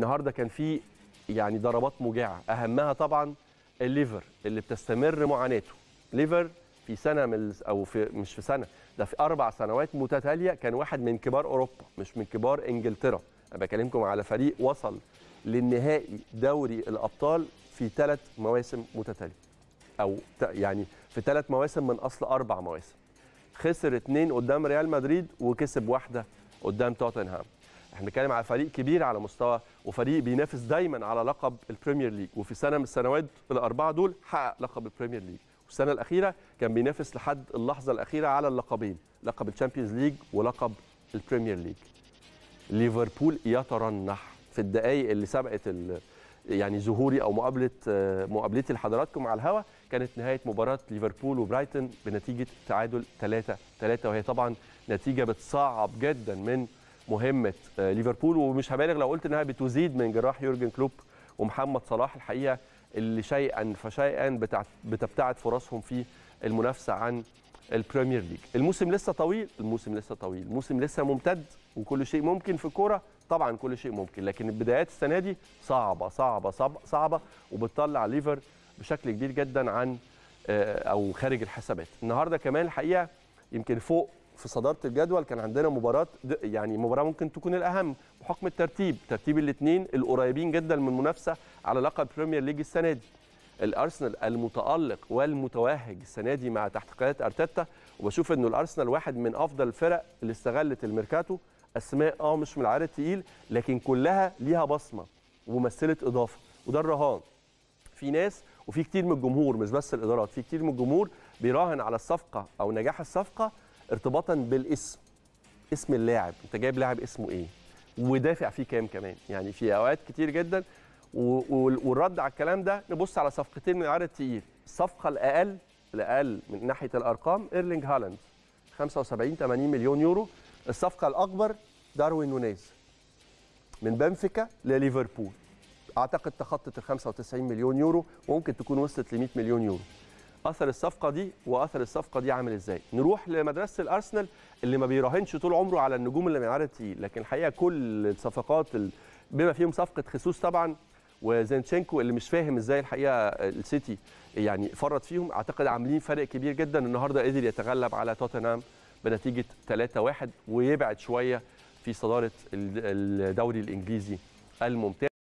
النهارده كان في يعني ضربات موجعه اهمها طبعا الليفر اللي بتستمر معاناته ليفر في سنه من او في مش في سنه ده في اربع سنوات متتاليه كان واحد من كبار اوروبا مش من كبار انجلترا انا بكلمكم على فريق وصل للنهائي دوري الابطال في ثلاث مواسم متتاليه او يعني في ثلاث مواسم من اصل اربع مواسم خسر اثنين قدام ريال مدريد وكسب واحده قدام توتنهام احنا بنتكلم على فريق كبير على مستوى وفريق بينافس دايما على لقب البريمير ليج وفي سنه من السنوات الاربعه دول حقق لقب البريمير ليج والسنه الاخيره كان بينافس لحد اللحظه الاخيره على اللقبين لقب الشامبيونز ليج ولقب البريمير ليج ليفربول يترنح في الدقائق اللي سبقت يعني ظهوري او مقابله مقابلتي لحضراتكم على الهوا كانت نهايه مباراه ليفربول وبرايتون بنتيجه تعادل 3 3 وهي طبعا نتيجه بتصعب جدا من مهمه ليفربول ومش هبالغ لو قلت انها بتزيد من جراح يورجن كلوب ومحمد صلاح الحقيقه اللي شيئا فشيئا بتبتعد فرصهم في المنافسه عن البريمير ليج الموسم لسه طويل الموسم لسه طويل الموسم لسه ممتد وكل شيء ممكن في الكوره طبعا كل شيء ممكن لكن البدايات السنه دي صعبه صعبه صعبه, صعبة وبتطلع ليفر بشكل كبير جدا عن او خارج الحسابات النهارده كمان الحقيقه يمكن فوق في صداره الجدول كان عندنا مباراه يعني مباراه ممكن تكون الاهم بحكم الترتيب ترتيب الاثنين القريبين جدا من المنافسه على لقب بريمير ليج السنه دي الارسنال المتالق والمتوهج السنه دي مع تحت قياده ارتيتا وبشوف انه الارسنال واحد من افضل الفرق اللي استغلت الميركاتو اسماء اه مش من العيار التقيل لكن كلها ليها بصمه ومثلت اضافه وده الرهان في ناس وفي كتير من الجمهور مش بس الادارات في كتير من الجمهور بيراهن على الصفقه او نجاح الصفقه ارتباطا بالاسم اسم اللاعب انت جايب لاعب اسمه ايه ودافع فيه كام كمان يعني في اوقات كتير جدا والرد على الكلام ده نبص على صفقتين من العيار التقيل الصفقه الاقل الاقل من ناحيه الارقام ايرلينج هالاند 75 80 مليون يورو الصفقه الاكبر داروين نونيز من بنفيكا لليفربول اعتقد تخطت ال 95 مليون يورو وممكن تكون وصلت ل 100 مليون يورو اثر الصفقه دي واثر الصفقه دي عامل ازاي نروح لمدرسه الارسنال اللي ما بيراهنش طول عمره على النجوم اللي من العيار التقيل لكن الحقيقه كل الصفقات بما فيهم صفقه خيسوس طبعا وزينشينكو اللي مش فاهم ازاي الحقيقه السيتي يعني فرط فيهم اعتقد عاملين فرق كبير جدا النهارده قدر يتغلب على توتنهام بنتيجه 3-1 ويبعد شويه في صداره الدوري الانجليزي الممتاز